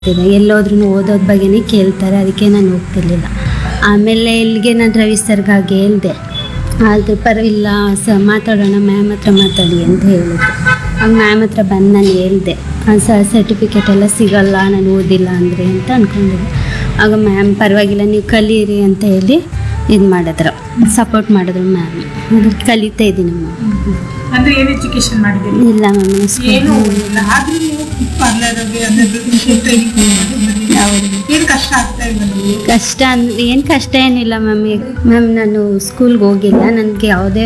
ಇದೆ ಎಲ್ಲೋದ್ರೂ ಓದೋದ್ ಬಗ್ಗೆನೇ ಕೇಳ್ತಾರೆ ಅದಕ್ಕೆ ನಾನು ಹೋಗ್ತಿರ್ಲಿಲ್ಲ ಆಮೇಲೆ ಇಲ್ಲಿಗೆ ನಾನು ರವಿ ಸರ್ಗಾಗಿ ಹೇಳ್ದೆ ಅದು ಪರವಾಗಿಲ್ಲ ಸ ಮಾತಾಡೋಣ ಮ್ಯಾಮ್ ಹತ್ರ ಮಾತಾಡಿ ಅಂತ ಹೇಳಿದ್ರು ಆಗ ಮ್ಯಾಮ್ ಹತ್ರ ಬಂದು ನಾನು ಹೇಳ್ದೆ ಸ ಸರ್ಟಿಫಿಕೇಟ್ ಎಲ್ಲ ಸಿಗಲ್ಲ ನಾನು ಓದಿಲ್ಲ ಅಂದರೆ ಅಂತ ಅಂದ್ಕೊಂಡಿದ್ದೆ ಆಗ ಮ್ಯಾಮ್ ಪರವಾಗಿಲ್ಲ ನೀವು ಕಲೀರಿ ಅಂತ ಹೇಳಿ ಇದು ಮಾಡಿದ್ರು ಸಪೋರ್ಟ್ ಮಾಡಿದ್ರು ಮ್ಯಾಮ್ ಅದಕ್ಕೆ ಕಲಿತಾ ಇದ್ದೀನಿ ಮ್ಯಾಮ್ ಅಂದ್ರೆ ಏನ್ ಎಜುಕೇಶನ್ ಮಾಡಿದ್ದೀರಿ ಇಲ್ಲ ಮ್ಯಾಮ್ ಏನು ಓದಿಲ್ಲ ಆದ್ರೂ ನೀವು ಪಾರ್ಲರ್ಗೆ ಅಂದ್ರೆ ಟ್ರೈನಿಂಗ್ ಏನ್ ಕಷ್ಟ ಆಗ್ತಾ ಇಲ್ಲ ನಿಮ್ಗೆ? ಕಷ್ಟ ಅಂದ್ರೆ ಏನು ಕಷ್ಟ ಏನಿಲ್ಲ ಮ್ಯಾಮ್ ಮ್ಯಾಮ್ ನಾನು ಸ್ಕೂಲ್ಗೆ ಹೋಗಿಲ್ಲ ನನಗೆ ಯಾವುದೇ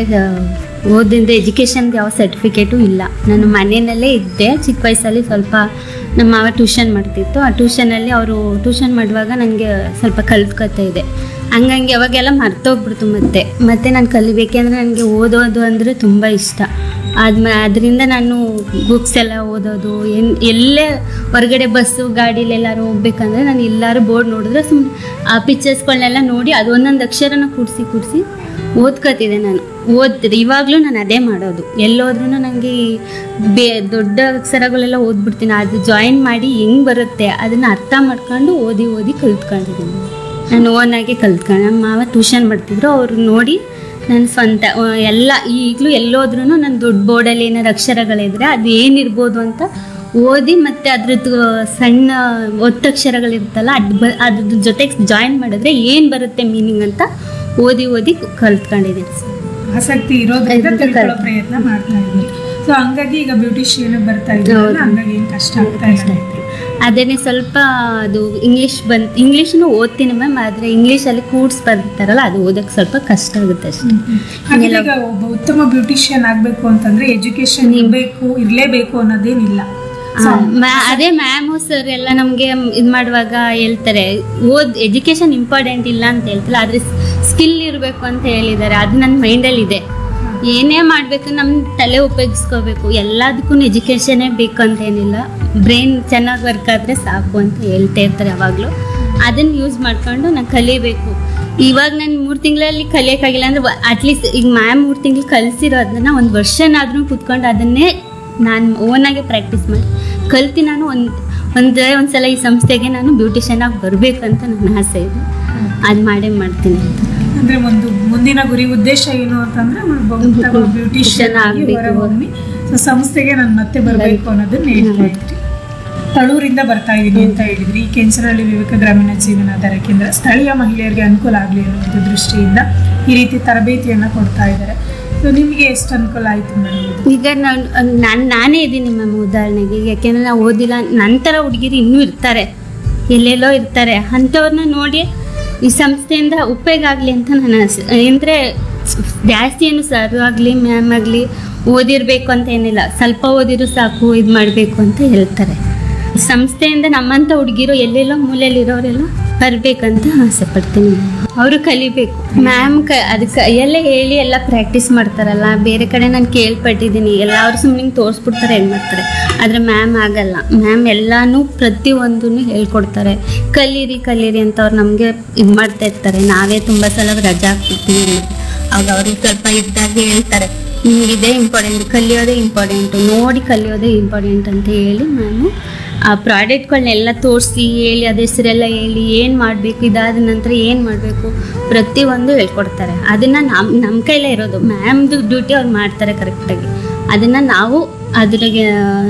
ಓದಿಂದ ಎಜುಕೇಷನ್ದು ಯಾವ ಸರ್ಟಿಫಿಕೇಟು ಇಲ್ಲ ನಾನು ಮನೆಯಲ್ಲೇ ಇದ್ದೆ ಚಿಕ್ಕ ವಯಸ್ಸಲ್ಲಿ ಸ್ವಲ್ಪ ನಮ್ಮ ಮಾವ ಟ್ಯೂಷನ್ ಮಾಡ್ತಿತ್ತು ಆ ಟ್ಯೂಷನಲ್ಲಿ ಅವರು ಟ್ಯೂಷನ್ ಮಾಡುವಾಗ ನನಗೆ ಸ್ವಲ್ಪ ಕಲ್ತ್ಕೊತಾ ಇದೆ ಹಂಗಂಗೆ ಅವಾಗೆಲ್ಲ ಮರ್ತೋಗ್ಬಿಡ್ತು ಮತ್ತೆ ಮತ್ತೆ ನಾನು ಕಲಿಬೇಕೆಂದ್ರೆ ನನಗೆ ಓದೋದು ಅಂದರೆ ತುಂಬ ಇಷ್ಟ ಆದ್ಮ ಅದರಿಂದ ನಾನು ಬುಕ್ಸ್ ಎಲ್ಲ ಓದೋದು ಎನ್ ಎಲ್ಲೇ ಹೊರಗಡೆ ಬಸ್ಸು ಗಾಡೀಲೆಲ್ಲಾರು ಹೋಗ್ಬೇಕಂದ್ರೆ ನಾನು ಎಲ್ಲಾರು ಬೋರ್ಡ್ ನೋಡಿದ್ರೆ ಸುಮ್ಮನೆ ಆ ಪಿಕ್ಚರ್ಸ್ಗಳನ್ನೆಲ್ಲ ನೋಡಿ ಅದು ಒಂದೊಂದು ಅಕ್ಷರನ ಕೂಡಿಸಿ ಕೂಡಿಸಿ ಓದ್ಕೋತಿದ್ದೆ ನಾನು ಓದ್ತಿದ್ದೆ ಇವಾಗಲೂ ನಾನು ಅದೇ ಮಾಡೋದು ಎಲ್ಲೋದ್ರೂ ನನಗೆ ಈ ಬೇ ದೊಡ್ಡ ಅಕ್ಷರಗಳೆಲ್ಲ ಓದ್ಬಿಡ್ತೀನಿ ಅದು ಜಾಯಿನ್ ಮಾಡಿ ಹೆಂಗೆ ಬರುತ್ತೆ ಅದನ್ನು ಅರ್ಥ ಮಾಡ್ಕೊಂಡು ಓದಿ ಓದಿ ಕಲ್ತ್ಕೊಂಡಿದ್ದೀನಿ ನಾನು ಓನಾಗೆ ಕಲ್ತ್ಕೊಂಡು ನಮ್ಮ ಮಾವ ಟ್ಯೂಷನ್ ಮಾಡ್ತಿದ್ರು ಅವ್ರು ನೋಡಿ ನನ್ನ ಸ್ವಂತ ಆ, ಎಲ್ಲ ಈಗಲೂ ಎಲ್ಲೋದ್ರೂ ನನ್ನ ದೊಡ್ಡ ಬೋರ್ಡಲ್ಲಿ ಏನಾರು ಅಕ್ಷರಗಳಿದ್ರೆ ಅದು ಏನಿರ್ಬೋದು ಅಂತ ಓದಿ ಮತ್ತೆ ಅದ್ರದ್ದು ಸಣ್ಣ ಒತ್ತಕ್ಷರಗಳಿರುತ್ತಲ್ಲ ಅದು ಬ ಅದ್ರ ಜೊತೆಗೆ ಜಾಯಿನ್ ಮಾಡಿದ್ರೆ ಏನು ಬರುತ್ತೆ ಮೀನಿಂಗ್ ಅಂತ ಓದಿ ಓದಿ ಕಲ್ತ್ಕೊಂಡಿದ್ದೀನಿ ಸರ್ ಆಸಕ್ತಿ ಇರೋದ್ರಿಂದ ಇದರಿಂದ ತಿಳ್ಕೊಳ್ಳೋ ಕಲ್ತು. ಪ್ರಯತ್ನ ಮಾಡ್ತಾ ಇದ್ದೀವಿ ಸೊ ಹಂಗಾಗಿ ಈಗ ಬ್ಯೂಟಿಷಿಯನ್ ಬರ್ತಾ ಇದ್ದೀವಿ ಹೌದು. ಹಂಗಾಗಿ ಏನ್ ಕಷ್ಟ ಆಗ್ತಾ ಇಲ್ಲ ಅದೇನೆ ಸ್ವಲ್ಪ ಅದು ಇಂಗ್ಲೀಷ್ ಬಂದು ಇಂಗ್ಲೀಷ್ನು ಓದ್ತೀನಿ ಮ್ಯಾಮ್ ಆದರೆ ಇಂಗ್ಲೀಷಲ್ಲಿ ಕೂಡ್ಸ್ ಬರ್ತಾರಲ್ಲ ಅದು ಓದೋಕ್ಕೆ ಸ್ವಲ್ಪ ಕಷ್ಟ ಆಗುತ್ತೆ ಅಷ್ಟೇ ಹಾಗೆ ಈಗ ಒಬ್ಬ ಉತ್ತಮ ಬ್ಯೂಟಿಷಿಯನ್ ಆಗ್ಬೇಕು ಅಂತಂದ್ರೆ ಎಜುಕೇಶನ್ ಇರ್ಬೇಕು ಇರ್ಲೇಬೇಕು ಅನ್ನೋದೇನಿಲ್ಲ ಆ, ಮ್ಯಾ- ಅದೇ ಮ್ಯಾಮು ಸರ್ ಎಲ್ಲ ನಮಗೆ ಇದು ಮಾಡುವಾಗ ಹೇಳ್ತಾರೆ ಓದ್ ಎಜುಕೇಶನ್ ಇಂಪಾರ್ಟೆಂಟ್ ಇಲ್ಲ ಅಂತ ಹೇಳ್ತಾರೆ ಆದರೆ ಸ್ಕಿಲ್ ಇರಬೇಕು ಅಂತ ಹೇಳಿದ್ದಾರೆ ಅದು ನನ್ನ ಮೈಂಡಲ್ಲಿ ಇದೆ ಏನೇ ಮಾಡಬೇಕು ನಮ್ಮ ತಲೆ ಉಪಯೋಗಿಸ್ಕೋಬೇಕು ಎಲ್ಲದಕ್ಕೂ ಎಜುಕೇಷನೇ ಬೇಕು ಅಂತ ಏನಿಲ್ಲ ಬ್ರೈನ್ ಚೆನ್ನಾಗಿ ವರ್ಕ್ ಆದರೆ ಸಾಕು ಅಂತ ಹೇಳ್ತಾ ಇರ್ತಾರೆ ಯಾವಾಗಲೂ ಅದನ್ನು ಯೂಸ್ ಮಾಡ್ಕೊಂಡು ನಾನು ಕಲಿಬೇಕು ಇವಾಗ ನಾನು ಮೂರು ತಿಂಗಳಲ್ಲಿ ಕಲಿಯೋಕ್ಕಾಗಿಲ್ಲ ಅಂದರೆ ಅಟ್ಲೀಸ್ಟ್ ಈಗ ಮ್ಯಾಮ್ ಮೂರು ತಿಂಗಳು ಕಲಿಸಿರೋದನ್ನ ಒಂದು ವರ್ಷನಾದ್ರೂ ಕೂತ್ಕೊಂಡು ಅದನ್ನೇ ನಾನು ಓನಾಗೆ ಪ್ರಾಕ್ಟೀಸ್ ಮಾಡಿ ಕಲ್ತು ನಾನು ಒಂದು ಒಂದೇ ಒಂದು ಸಲ ಈ ಸಂಸ್ಥೆಗೆ ನಾನು ಬ್ಯೂಟಿಷಿಯನ್ ಆಗಿ ಬರಬೇಕಂತ ನನ್ನ ಆಸೆ ಇದೆ ಅದು ಮಾಡೇ ಮಾಡ್ತೀನಿ ಅಂತ ಅಂದ್ರೆ ಒಂದು ಮುಂದಿನ ಗುರಿ ಉದ್ದೇಶ ಏನು ಅಂತಂದ್ರೆ ಒಬ್ಬ ಉತ್ತಮ ಬ್ಯೂಟಿಷಿಯನ್ ಆಗಿ ಆಗ್ಬೇಕು. ಹೊರಹೊಮ್ಮಿ ಸೊ ಸಂಸ್ಥೆಗೆ ನಾನು ಮತ್ತೆ ಬರಬೇಕು ಅನ್ನೋದನ್ನ ಹೇಳ್ತಾ ಇದ್ರಿ ತಳೂರಿಂದ ಬರ್ತಾ ಇದ್ದೀನಿ ಅಂತ ಹೇಳಿದ್ರಿ ಈ ಕೆಂಚನಹಳ್ಳಿ ವಿವೇಕ ಗ್ರಾಮೀಣ ಜೀವನಾಧಾರ ಕೇಂದ್ರ ಸ್ಥಳೀಯ ಮಹಿಳೆಯರಿಗೆ ಅನುಕೂಲ ಆಗಲಿ ಅನ್ನೋ ಒಂದು ದೃಷ್ಟಿಯಿಂದ ಈ ರೀತಿ ತರಬೇತಿಯನ್ನ ಕೊಡ್ತಾ ಇದ್ದಾರೆ ಸೊ ನಿಮಗೆ ಎಷ್ಟು ಅನುಕೂಲ ಆಯ್ತು ಮೇಡಮ್ ಇದು ಈಗ ನಾನು ನಾನು ನಾನೇ ಇದ್ದೀನಿ ಮ್ಯಾಮ್ ಉದಾಹರಣೆಗೆ ಯಾಕೆಂದರೆ ನಾವು ಓದಿಲ್ಲ ನಂತರ ಹುಡುಗಿರು ಇನ್ನೂ ಇರ್ತಾರೆ ಎಲ್ಲೆಲ್ಲೋ ಇರ್ತಾರೆ ಅಂಥವ್ರನ್ನ ನೋಡಿ ಈ ಸಂಸ್ಥೆಯಿಂದ ಉಪಯೋಗ ಆಗಲಿ ಅಂತ ನನ್ನ ಆಸೆ ಅಂದರೆ ಜಾಸ್ತಿ ಏನು ಸರ್ ಆಗಲಿ ಮ್ಯಾಮ್ ಆಗಲಿ ಓದಿರಬೇಕು ಅಂತ ಏನಿಲ್ಲ ಸ್ವಲ್ಪ ಓದಿದ್ರು ಸಾಕು ಇದು ಮಾಡಬೇಕು ಅಂತ ಹೇಳ್ತಾರೆ ಸಂಸ್ಥೆಯಿಂದ ನಮ್ಮಂಥ ಹುಡುಗಿರು ಎಲ್ಲೆಲ್ಲೋ ಮೂಲೆಯಲ್ಲಿರೋರೆಲ್ಲ ಬರಬೇಕಂತ ಆಸೆ ಪಡ್ತೀನಿ ಅವರು ಕಲಿಬೇಕು ಮ್ಯಾಮ್ ಕ ಅದಕ್ಕೆ ಕೈಯಲ್ಲೇ ಹೇಳಿ ಎಲ್ಲ ಪ್ರಾಕ್ಟೀಸ್ ಮಾಡ್ತಾರಲ್ಲ ಬೇರೆ ಕಡೆ ನಾನು ಕೇಳ್ಪಟ್ಟಿದ್ದೀನಿ ಎಲ್ಲ ಅವ್ರು ಸುಮ್ಮನೆ ತೋರಿಸ್ಬಿಡ್ತಾರೆ ಏನು ಮಾಡ್ತಾರೆ ಆದರೆ ಮ್ಯಾಮ್ ಆಗಲ್ಲ ಮ್ಯಾಮ್ ಎಲ್ಲನೂ ಪ್ರತಿಯೊಂದನ್ನು ಹೇಳ್ಕೊಡ್ತಾರೆ ಕಲೀರಿ ಕಲೀರಿ ಅಂತ ಅವ್ರು ನಮಗೆ ಇದು ಮಾಡ್ತಾ ಇರ್ತಾರೆ ನಾವೇ ತುಂಬ ಸಲ ರಜಾ ಹಾಕ್ಬಿಡ್ತೀವಿ ಅವಾಗ ಅವರು ಸ್ವಲ್ಪ ಇದ್ದಾಗ ಹೇಳ್ತಾರೆ ನಿಮ್ಗೆ ಇದೇ ಇಂಪಾರ್ಟೆಂಟ್ ಕಲಿಯೋದೇ ಇಂಪಾರ್ಟೆಂಟು ನೋಡಿ ಕಲಿಯೋದೇ ಇಂಪಾರ್ಟೆಂಟ್ ಅಂತ ಹೇಳಿ ನಾನು ಆ ಪ್ರಾಡಕ್ಟ್ಗಳನ್ನೆಲ್ಲ ತೋರಿಸಿ ಹೇಳಿ ಅದ್ರ ಹೆಸರೆಲ್ಲ ಹೇಳಿ ಏನು ಮಾಡಬೇಕು ಇದಾದ ನಂತರ ಏನು ಮಾಡಬೇಕು ಪ್ರತಿಯೊಂದು ಹೇಳ್ಕೊಡ್ತಾರೆ ಅದನ್ನು ನಮ್ಮ ನಮ್ಮ ಕೈಲೇ ಇರೋದು ಮ್ಯಾಮ್ದು ಡ್ಯೂಟಿ ಅವ್ರು ಮಾಡ್ತಾರೆ ಕರೆಕ್ಟಾಗಿ ಅದನ್ನು ನಾವು ಅದ್ರಾಗೆ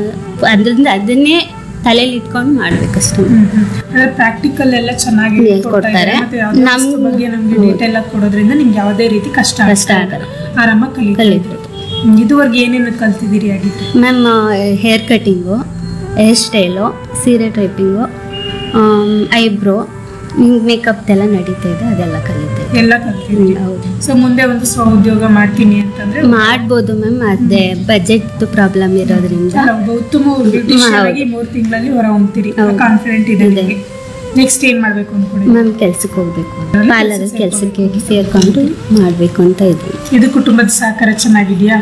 ಅದರಿಂದ ಅದನ್ನೇ ತಲೆಯಲ್ಲಿ ಇಟ್ಕೊಂಡು ಮಾಡ್ಬೇಕಷ್ಟೇ ಅಂದ್ರೆ ಪ್ರಾಕ್ಟಿಕಲ್ ಎಲ್ಲ ಚೆನ್ನಾಗಿ ಹೇಳ್ಕೊಡ್ತಾರೆ. ಹೇಳ್ಕೊಡ್ತಾರೆ ಮತ್ತೆ ಯಾವ್ದೇ ನಮ್- ವಸ್ತು ಬಗ್ಗೆ ನಮ್ಗೆ ಡೀಟೇಲ್ ಆಗಿ ಕೊಡೋದ್ರಿಂದ ನಿಮ್ಗೆ ಯಾವುದೇ ರೀತಿ ಕಷ್ಟ ಕಷ್ಟ ಆಗ್ತಾ ಇಲ್ಲ. ಆಗಲ್ಲ. ಆರಾಮಾಗಿ ಕಲಿಬೋದು ಕಲಿಬೋದು ಇದುವರೆಗೆ ಏನೇನು ಕಲ್ತಿದ್ದೀರಿ ಆಗಿದ್ರೆ ma'am hair cutting hair style ಸೀರೆ ಟ್ರೈಪಿಂಗು ಐಬ್ರೋ ಮೇಕಪ್ದೆಲ್ಲ ನಡೀತಾ ಇದೆ ಅದೆಲ್ಲ ಕಲಿತಾ ಇದೆ ಎಲ್ಲ ಕಲ್ತಿದ್ದೀರಿ ಹೌದು ಸೊ ಮುಂದೆ ಒಂದು ಸ್ವ ಉದ್ಯೋಗ ಮಾಡ್ತೀನಿ ಅಂತಂದ್ರೆ ಮಾಡ್ಬೋದು ಮ್ಯಾಮ್ ಅದೇ ಬಜೆಟ್ ಪ್ರಾಬ್ಲಮ್ ಇರೋದ್ರಿಂದ ಅಲ್ಲ, ಒಬ್ಬ ಉತ್ತಮ ಬ್ಯೂಟಿಷಿಯನ್ ಹೌದು. ಆಗಿ ಮೂರು ತಿಂಗಳಲ್ಲಿ ಹೊರ ಹೊಮ್ತೀರಿ ಹೌದು. ಕಾನ್ಫಿಡೆಂಟ್ ಇದೆ ಇದೆ. ನಿಮಗೆ ನೆಕ್ಸ್ಟ್ ಏನ್ ಮಾಡ್ಬೇಕು ಅನ್ಕೊಂಡಿದ್ದೀರಿ ಮ್ಯಾಮ್ ಕೆಲ್ಸಕ್ಕೆ ಹೋಗ್ಬೇಕು ಅಲ್ಲಿ ಪಾರ್ಲರ್ ಕೆಲ್ಸಕ್ಕೆ ಕೆಲಸಕ್ಕೆ ಸೇರ್ಕೊಂಡು ಮಾಡಬೇಕು ಅಂತ ಇದ್ವಿ ಇದು ಕುಟುಂಬದ ಸಹಕಾರ ಚೆನ್ನಾಗಿದೆಯಾ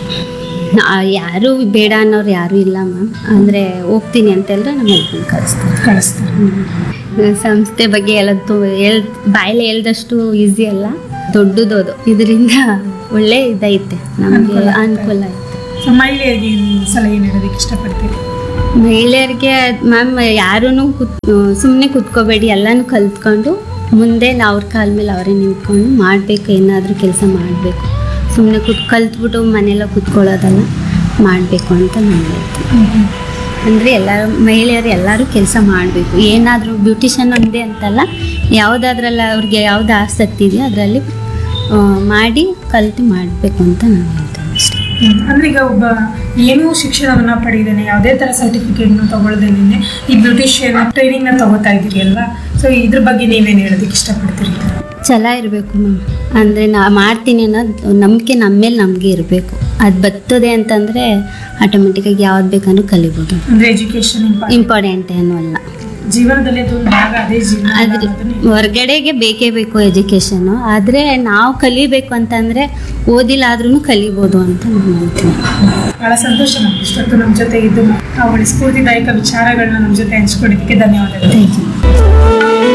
ಯಾರು ಬೇಡ ಅನ್ನೋರು ಯಾರು ಇಲ್ಲ ಮ್ಯಾಮ್ ಅಂದರೆ ಹೋಗ್ತೀನಿ ಅಂತ ಹೇಳಿದ್ರೆ ನಮ್ಮ ಹಸ್ಬೆಂಡ್ ಕಳಿಸ್ತಾರೆ ಕಳಿಸ್ತಾರೆ ಹ್ಮ್. ಸಂಸ್ಥೆ ಬಗ್ಗೆ ಹೇಳೋದು ಹೇಳ್ ಬಾಯಲ್ಲಿ ಹೇಳ್ದಷ್ಟು ಈಸಿ ಅಲ್ಲ ದೊಡ್ಡದದು ಇದರಿಂದ ಒಳ್ಳೆ ಇದೈತೆ ನಮಗೆ ಅನುಕೂಲ ಆಗ್ತಾ ಅನುಕೂಲ ಐತೆ ಸೊ ಮಹಿಳೆಯರಿಗೆ ಏನ್ ಸಲಹೆ ನೀಡೋದಕ್ಕೆ ಇಷ್ಟಪಡ್ತೀರಿ ಮಹಿಳೆಯರಿಗೆ ಮ್ಯಾಮ್ ಯಾರೂ ಕುತ್ ಸುಮ್ಮನೆ ಕೂತ್ಕೋಬೇಡಿ ಎಲ್ಲನೂ ಕಲ್ತ್ಕೊಂಡು ಮುಂದೆ ಅವ್ರ ಕಾಲ ಮೇಲೆ ಅವರೇ ನಿಂತ್ಕೊಂಡು ಮಾಡಬೇಕು ಏನಾದರೂ ಕೆಲಸ ಮಾಡಬೇಕು ಸುಮ್ಮನೆ ಕೂತ್ ಕಲ್ತ್ಬಿಟ್ಟು ಮನೆಯಲ್ಲ ಕೂತ್ಕೊಳ್ಳೋದಲ್ಲ ಮಾಡಬೇಕು ಅಂತ ನಾನು ಹೇಳ್ತೀನಿ ಅಂದರೆ ಎಲ್ಲರೂ ಮಹಿಳೆಯರು ಎಲ್ಲರೂ ಕೆಲಸ ಮಾಡಬೇಕು ಏನಾದರೂ ಬ್ಯೂಟಿಷನ್ ಒಂದೇ ಅಂತಲ್ಲ ಯಾವುದಾದ್ರಲ್ಲ ಅವ್ರಿಗೆ ಯಾವ್ದು ಆಸಕ್ತಿ ಇದೆಯೋ ಅದರಲ್ಲಿ ಮಾಡಿ ಕಲ್ತು ಮಾಡಬೇಕು ಅಂತ ನಾನು ಹೇಳ್ತೇನೆ ಅಷ್ಟೇ ಹ್ಮ್. ಅಂದ್ರೆ ಈಗ ಒಬ್ಬ ಏನೂ ಶಿಕ್ಷಣವನ್ನ ಪಡೆದಿದ್ದೇನೆ ಯಾವುದೇ ತರ ಸರ್ಟಿಫಿಕೇಟ್ ತಗೊಳ್ದೇನೆ ಈ ಬ್ಯೂಟಿಷಿಯನ್ ಟ್ರೈನಿಂಗ್ ನ ತಗೋತಾ ಇದೀವಿ ಅಲ್ವಾ ಸೊ ಇದ್ರ ಬಗ್ಗೆ ನೀವೇನ್ ಹೇಳೋದಕ್ಕೆ ಇಷ್ಟಪಡ್ತೀರಿ ಛಲ ಇರಬೇಕು ಮ್ಯಾಮ್ ಅಂದರೆ ನಾ ಮಾಡ್ತೀನಿ ಅನ್ನೋದು ನಂಬಿಕೆ ನಮ್ಮ ಮೇಲೆ ನಮಗೆ ಇರಬೇಕು ಅದು ಬರ್ತದೆ ಅಂತಂದರೆ ಆಟೋಮೆಟಿಕ್ಕಾಗಿ ಯಾವ್ದು ಬೇಕಂದ್ರೂ ಕಲಿಬೋದು ಅಂದ್ರೆ ಎಜುಕೇಶನ್ ಇಂಪಾರ್ಟೆಂಟ್ ಏನೂ ಅಲ್ಲ ಜೀವನದಲ್ಲಿ ಅದು ಒಂದು ಭಾಗ ಅದೇ ಜೀವನ ಅಲ್ಲ ಆದರೆ ಅನ್ನೋದನ್ನ ಹೊರಗಡೆಗೆ ಬೇಕೇ ಬೇಕು ಎಜುಕೇಷನ್ನು ಆದರೆ ನಾವು ಕಲಿಬೇಕು ಅಂತಂದರೆ ಓದಿಲ್ಲ ಆದ್ರೂ ಕಲಿಬೋದು ಅಂತ ನಾನು ಹೇಳ್ತೀನಿ ಬಹಳ ಸಂತೋಷ ನಮ್ಗೆ ಇಷ್ಟೊತ್ತು ನಮ್ಮ ಜೊತೆ ಇದ್ದು ಅವಳ ಸ್ಫೂರ್ತಿದಾಯಕ ವಿಚಾರಗಳನ್ನ ನಮ್ಮ ಜೊತೆ ಹಂಚ್ಕೊಂಡಿದ್ದಕ್ಕೆ ಧನ್ಯವಾದಗಳು ಥ್ಯಾಂಕ್ ಯು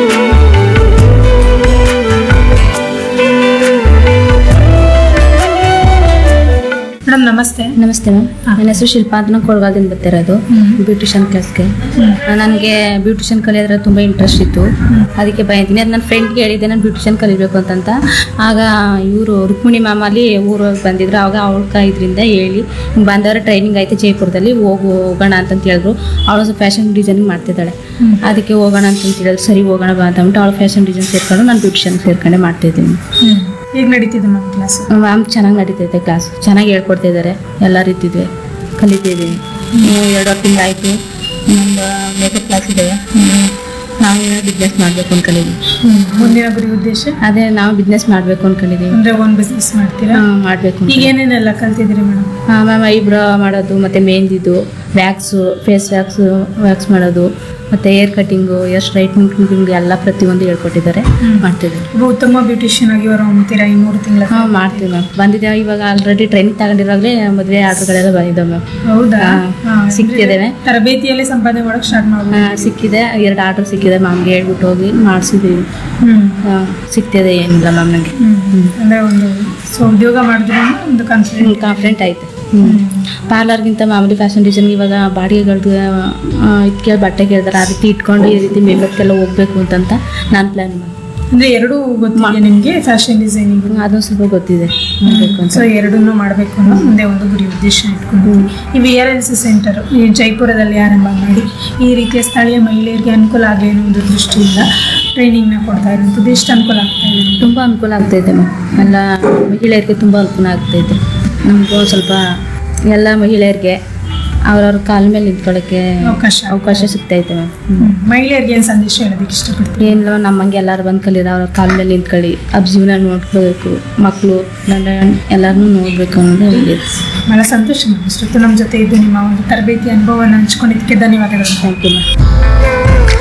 ಮೇಡಮ್ ನಮಸ್ತೆ ನಮಸ್ತೆ ಮ್ಯಾಮ್ ನನ್ನ ಹೆಸರು ಶಿಲ್ಪಾ ಅಂತ ನಾನು ಕೊಳಗಾಲದಿಂದ ಬರ್ತಿರೋದು ಬ್ಯೂಟಿಷಿಯನ್ ಕ್ಲಾಸ್ಗೆ ನನಗೆ ಬ್ಯೂಟಿಷಿಯನ್ ಕಲಿಯೋದ್ರೆ ತುಂಬ ಇಂಟ್ರೆಸ್ಟ್ ಇತ್ತು ಅದಕ್ಕೆ ಬಂದಿದ್ದೀನಿ ಅದು ನನ್ನ ಫ್ರೆಂಡ್ಗೆ ಹೇಳಿದ್ದೆ ನಾನು ಬ್ಯೂಟಿಷಿಯನ್ ಕಲಿಬೇಕು ಅಂತಂತ ಆಗ ಇವರು ರುಕ್ಮಿಣಿ ಮ್ಯಾಮ್ ಅಲ್ಲಿ ಊರಿಗೆ ಬಂದಿದ್ರು ಆವಾಗ ಅವಳ ಇದರಿಂದ ಹೇಳಿ ಹಿಂಗ್ ಬಂದವರ ಟ್ರೈನಿಂಗ್ ಆಯ್ತು ಜೈಪುರದಲ್ಲಿ ಹೋಗು ಹೋಗೋಣ ಅಂತಂತ ಹೇಳಿದ್ರು ಅವಳು ಫ್ಯಾಷನ್ ಡಿಸೈನಿಂಗ್ ಮಾಡ್ತಿದ್ದಾಳೆ ಅದಕ್ಕೆ ಹೋಗೋಣ ಅಂತ ಹೇಳಿದ್ರು ಸರಿ ಹೋಗೋಣ ಬಾ ಅಂತ ಅಂದ್ಬಿಟ್ಟು ಅವಳು ಫ್ಯಾಷನ್ ಡಿಸೈನ್ ಸೇರ್ಕೊಂಡು ನಾನು ಬ್ಯೂಟಿಷಿಯನ್ ಸೇರ್ಕೊಂಡೆ ಮಾಡ್ತಿದ್ದೀನಿ ಹೇಗೆ ನಡೀತಿದೆ ಮ್ಯಾಮ್ ಕ್ಲಾಸ್ ಮ್ಯಾಮ್ ಚೆನ್ನಾಗಿ ನಡೀತೈತೆ ಕ್ಲಾಸ್ ಚೆನ್ನಾಗಿ ಹೇಳ್ಕೊಡ್ತಾ ಇದ್ದಾರೆ ಎಲ್ಲ ರೀತಿದ್ವಿ ಕಲಿತಿದ್ದೀವಿ ಎರಡು ತಿಂಗಳಾಯಿತು ನಮ್ದು ಮೇಕಪ್ ಕ್ಲಾಸ್ ಇದೆ ನಾವೇನೋ ಬಿಸ್ನೆಸ್ ಮಾಡಬೇಕು ಅನ್ಕೊಂಡಿದ್ದೀವಿ ಮುಂದಿನ ಗುರಿ ಉದ್ದೇಶ ಅದೇ ನಾವು ಬಿಸ್ನೆಸ್ ಮಾಡಬೇಕು ಅನ್ಕೊಂಡಿದ್ದೀವಿ ಅಂದ್ರೆ ಒಂದ್ ಬಿಸ್ನೆಸ್ ಮಾಡ್ತೀರಾ ಮಾಡಬೇಕು ಈಗ ಏನೇನೆಲ್ಲ ಕಲ್ತಿದ್ದೀರಿ ಮೇಡಮ್ ಮ್ಯಾಮ್ ಐಬ್ರೋ ಮಾಡೋದು ಮತ್ತು ಮೆಹಂದಿದು ವ್ಯಾಕ್ಸು ಫೇಸ್ ವ್ಯಾಕ್ಸು ವ್ಯಾಕ್ಸ್ ಮಾಡೋದು ಮತ್ತು ಹೇರ್ ಕಟ್ಟಿಂಗು ಹೇರ್ ಸ್ಟ್ರೈಟ್ನಿಂಗ್ ಎಲ್ಲ ಪ್ರತಿಯೊಂದು ಹೇಳ್ಕೊಟ್ಟಿದ್ದಾರೆ ಮಾಡ್ತಿದ್ದೀವಿ ಒಬ್ಬ ಉತ್ತಮ ಬ್ಯೂಟಿಷಿಯನ್ ಆಗಿ ಹೊರ ಹೊಮ್ತೀರಾ ಈ ಮೂರು ತಿಂಗಳ ಹಾಂ ಮಾಡ್ತೀವಿ ಮ್ಯಾಮ್ ಬಂದಿದೆ ಇವಾಗ ಆಲ್ರೆಡಿ ಟ್ರೈನಿಂಗ್ ತಗೊಂಡಿರೋವಾಗಲೇ ಮದುವೆ ಆರ್ಡ್ರ್ಗಳೆಲ್ಲ ಬಂದಿದ್ದಾವೆ ಮ್ಯಾಮ್ ಹೌದಾ ಹಾ, ಹಾ, ಸಿಕ್ತಿದ್ದೇವೆ. ಅಂದ್ರೆ ತರಬೇತಿಯಲ್ಲಿ ಸಂಪಾದನೆ ಮಾಡಕ್ ಸ್ಟಾರ್ಟ್ ಮಾಡ್ಬೋದು ಆ, ಸಿಕ್ಕಿದೆ ಎರಡು ಆರ್ಡ್ರ್ ಸಿಕ್ಕಿದೆ ಮ್ಯಾಮ್ಗೆ ಹೇಳ್ಬಿಟ್ಟು ಹೋಗಿ ಮಾಡಿಸಿದ್ದೀವಿ ಹ್ಮ್ ಸಿಕ್ತಿದೆ ಏನಿಲ್ಲ ಮ್ಯಾಮ್ ನನಗೆ ಹ್ಮ್ ಅಂದ್ರೆ ಒಂದು ಸೊ ಉದ್ಯೋಗ ಮಾಡಿದ್ರೆ ಒಂದು ಕಾನ್ಫಿಡೆಂಟ್ ಕಾನ್ಫಿಡೆಂಟ್ ಆಯ್ತು ಪಾರ್ಲರ್ಗಿಂತ ಮಾಮೂಲಿ ಫ್ಯಾಷನ್ ಡಿಸೈನ್ ಇವಾಗ ಬಾಡಿಗೆಗಳ್ದು ಇದಕ್ಕೆ ಬಟ್ಟೆ ಕೇಳ್ತಾರೆ ಆ ರೀತಿ ಇಟ್ಕೊಂಡು ಈ ರೀತಿ ಮೇಕಪ್ಗೆಲ್ಲ ಹೋಗ್ಬೇಕು ಅಂತಂತ ನಾನು ಪ್ಲ್ಯಾನ್ ಮಾಡಿ ಅಂದ್ರೆ ಎರಡೂ ಗೊತ್ತಿದೆ ನಿಮ್ಗೆ ಫ್ಯಾಷನ್ ಡಿಸೈನಿಂಗ್ ಅದೊಂದು ಸ್ವಲ್ಪ ಗೊತ್ತಿದೆ ಮಾಡಬೇಕು ಅಂತ ಸೊ ಎರಡನ್ನೂ ಮಾಡಬೇಕು ಅನ್ನೋ ಮುಂದೆ ಒಂದು ಗುರಿ ಉದ್ದೇಶ ಇಟ್ಕೊಂಡಿದ್ದೀನಿ ಈ V R L C centre ಈ ಜೈಪುರದಲ್ಲಿ ಆರಂಭ ಮಾಡಿ ಈ ರೀತಿಯ ಸ್ಥಳೀಯ ಮಹಿಳೆಯರಿಗೆ ಅನುಕೂಲ ಆಗಲಿ ಅನ್ನೋ ಒಂದು ದೃಷ್ಟಿಯಿಂದ ಟ್ರೈನಿಂಗ್ನ ಕೊಡ್ತಾ ಇರುವಂಥದ್ದು ಎಷ್ಟು ಅನುಕೂಲ ಆಗ್ತಾ ಇದೆ ತುಂಬ ಅನುಕೂಲ ಆಗ್ತೈತೆ ಮ್ಯಾಮ್ ಎಲ್ಲ ಮಹಿಳೆಯರಿಗೆ ತುಂಬ ಅನುಕೂಲ ಆಗ್ತೈತೆ ನಮಗೂ ಸ್ವಲ್ಪ ಎಲ್ಲ ಮಹಿಳೆಯರಿಗೆ ಅವ್ರವ್ರ ಕಾಲ ಮೇಲೆ ನಿಂತ್ಕೊಳ್ಳೋಕ್ಕೆ ಅವಕಾಶ ಅವಕಾಶ ಸಿಗ್ತೈತೆ ಮ್ಯಾಮ್ ಹ್ಮ್. ಮಹಿಳೆಯರಿಗೆ ಏನು ಸಂದೇಶ ಹೇಳೋದಕ್ಕೆ ಇಷ್ಟಪಡ್ತೀನಿ ಏನಿಲ್ಲ ನಮ್ಮಂಗೆ ಎಲ್ಲರೂ ಬಂದು ಕಲೀರ ಅವ್ರ ಕಾಲ ಮೇಲೆ ನಿಂತ್ಕೊಳ್ಳಿ ಅವ್ರ ಜೀವನ ನೋಡ್ಕೋಬೇಕು ಮಕ್ಕಳು ನನ್ನ ಎಲ್ಲರನ್ನೂ ನೋಡಬೇಕು ಅನ್ನೋದು ಇದೆ ಬಹಳ ಸಂತೋಷ ಮ್ಯಾಮ್ ಇಷ್ಟೊತ್ತು ನಮ್ಮ ಜೊತೆ ಇದ್ದು ನಿಮ್ಮ ಒಂದು ತರಬೇತಿ ಅನುಭವವನ್ನು ಹಂಚ್ಕೊಂಡಿದ್ದಕ್ಕೆ ಧನ್ಯವಾದಗಳು ಥ್ಯಾಂಕ್ ಯು ಮ್ಯಾಮ್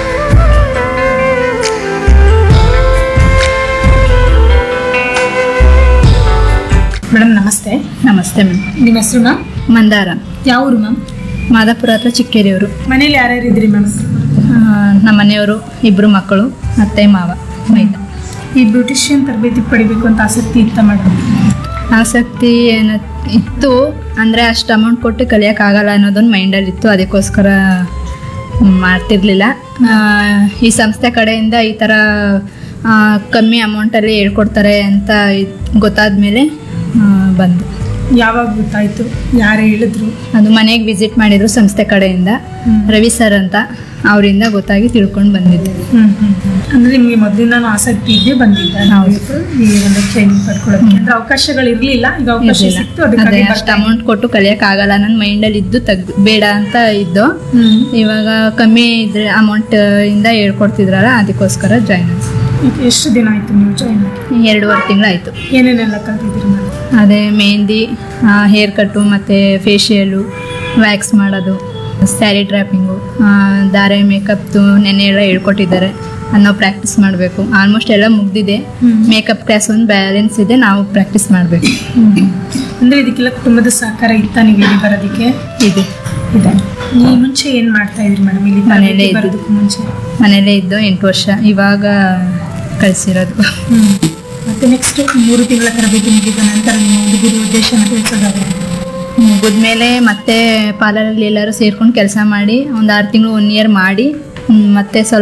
ಮೇಡಮ್ ನಮಸ್ತೆ ನಮಸ್ತೆ ಮ್ಯಾಮ್ ನಿಮ್ಮ ಹೆಸರು ಮ್ಯಾಮ್ ಮಂದಾರ ಯಾವ ಊರು ಮ್ಯಾಮ್ ಮಾದಾಪುರ ಹತ್ರ ಚಿಕ್ಕೇರಿಯವರು ಮನೇಲಿ ಯಾರ್ಯಾರು ಇದ್ರಿ ಮ್ಯಾಮ್ ನಮ್ಮ ಮನೆಯವರು ಇಬ್ಬರು ಮಕ್ಕಳು ಅತ್ತೆ ಮಾವ ಮೈದ ಈ ಬ್ಯೂಟಿಷಿಯನ್ ತರಬೇತಿ ಪಡಿಬೇಕು ಅಂತ ಆಸಕ್ತಿ ಇತ್ತ ಮೇಡಮ್ ಆಸಕ್ತಿ ಏನ ಇತ್ತು ಅಂದರೆ ಅಷ್ಟು ಅಮೌಂಟ್ ಕೊಟ್ಟು ಕಲಿಯೋಕ್ಕಾಗಲ್ಲ ಅನ್ನೋದೊಂದು ಮೈಂಡಲ್ಲಿ ಇತ್ತು ಅದಕ್ಕೋಸ್ಕರ ಮಾಡ್ತಿರ್ಲಿಲ್ಲ ಆ, ಈ ಸಂಸ್ಥೆ ಕಡೆಯಿಂದ ಈ ಥರ ಆ, ಕಮ್ಮಿ ಅಮೌಂಟಲ್ಲಿ ಹೇಳ್ಕೊಡ್ತಾರೆ ಅಂತ ಇದ್- ಗೊತ್ತಾದ್ಮೇಲೆ ಆ, ಬಂದು ಯಾವಾಗ ಗೊತ್ತಾಯ್ತು ಯಾರು ಹೇಳಿದ್ರು ಅದು ಮನೆಗೆ ವಿಸಿಟ್ ಮಾಡಿದ್ರು ಸಂಸ್ಥೆ ಕಡೆಯಿಂದ ರವಿ ಸರ್ ಅಂತ ಅವರಿಂದ ಗೊತ್ತಾಗಿ ತಿಳ್ಕೊಂಡು ಬಂದಿದ್ದೆ ಹ್ಮ್ ಹ್ಮ್ ಹ್ಮ್. ಅಂದ್ರೆ ನಿಮ್ಗೆ ಮೊದಲಿಂದಾನು ಆಸಕ್ತಿ ಇದ್ದೇ ಬಂದಿದ್ದ ಹೌದು. ಈ ಒಂದು ಟ್ರೈನಿಂಗ್ ಪಡ್ಕೊಳ್ಳೋಕೆ ಅಂದ್ರೆ ಅವಕಾಶಗಳು ಇರ್ಲಿಲ್ಲ ಈಗ ಅವಕಾಶ ಇರ್ಲಿಲ್ಲ. ಸಿಕ್ತು ಅದೇ ಅದಕ್ಕಾಗಿ ಅಷ್ಟು ಬರ್ತಾ ಅಮೌಂಟ್ ಕೊಟ್ಟು ಕಲಿಯೋಕ್ಕಾಗಲ್ಲ ನನ್ನ ಮೈಂಡಲ್ಲಿ ಇದ್ದು ತೆಗ್ದು ಬೇಡ ಅಂತ ಇದ್ದು ಹ್ಮ್. ಇವಾಗ ಕಮ್ಮಿ ಇದ್ರೆ ಅಮೌಂಟ್ ಇಂದ ಹೇಳ್ಕೊಡ್ತಿದ್ರಲ್ಲ ಅದಕ್ಕೋಸ್ಕರ ಜಾಯ್ನ್ ಆಗಿ ಈಗ ಎಷ್ಟು ದಿನ ಆಯ್ತು ನೀವು ಜಾಯಿನ್ ಆಗಿ ಎರಡೂವರೆ ತಿಂಗಳಾಯಿತು ಏನೇನೆಲ್ಲ ಕಲ್ತಿದ್ದೀರಿ ಮೇಡಮ್ ಅದೇ ಮೆಹಂದಿ ಹೇರ್ ಕಟ್ಟು ಮತ್ತು ಫೇಶಿಯಲು ವ್ಯಾಕ್ಸ್ ಮಾಡೋದು ಸ್ಯಾರಿ ಡ್ರಾಪಿಂಗು ದಾರೆ ಮೇಕಪ್ದು ನೆನ್ನೆ ಎಲ್ಲ ಹೇಳ್ಕೊಟ್ಟಿದ್ದಾರೆ ಅನ್ನೋ ಪ್ರಾಕ್ಟೀಸ್ ಮಾಡಬೇಕು ಆಲ್ಮೋಸ್ಟ್ ಎಲ್ಲ ಮುಗ್ದಿದೆ ಹ್ಮ್. ಮೇಕಪ್ ಕ್ಲಾಸ್ ಒಂದು ಬ್ಯಾಲೆನ್ಸ್ ಇದೆ ನಾವು ಪ್ರಾಕ್ಟೀಸ್ ಮಾಡಬೇಕು ಅಂದ್ರೆ ಇದಕ್ಕೆಲ್ಲ ಕುಟುಂಬದ ಸಹಕಾರ ಇತ್ತ ನೀವು ಇಲ್ಲಿ ಬರೋದಕ್ಕೆ ಇದೆ ಇದೆ ಈ ಮುಂಚೆ ಏನ್ ಮಾಡ್ತಾ ಇದ್ರಿ ಮೇಡಮ್ ಇಲ್ಲಿ ಮನೇಲೇ ತರಬೇತಿ ಇದ್ದು. ಬರೋದಕ್ಕೂ ಮುಂಚೆ ಮನೇಲೇ ಇದ್ದು ಎಂಟು ವರ್ಷ ಇವಾಗ ಕಳಿಸಿರೋದು ಮತ್ತೆ ನೆಕ್ಸ್ಟ್ ಮೂರು ತಿಂಗಳ ತರಬೇತಿ ಮುಗಿದ ನಂತರ ನಿಮ್ಮ ಒಂದು ಗುರಿ ಉದ್ದೇಶನ ತಿಳಿಸೋದಾದ್ರೆ ಮುಗಿದ್ಮೇಲೆ ಮತ್ತೆ ಪಾರ್ಲರಲ್ಲಿ ಎಲ್ಲರೂ ಸೇರ್ಕೊಂಡು ಕೆಲಸ ಮಾಡಿ ಒಂದು ಆರು ತಿಂಗಳು ಒನ್ ಇಯರ್ ಮಾಡಿ ಹ್ಮ್, ಮತ್ತೆ ಸ್ವಲ್ಪ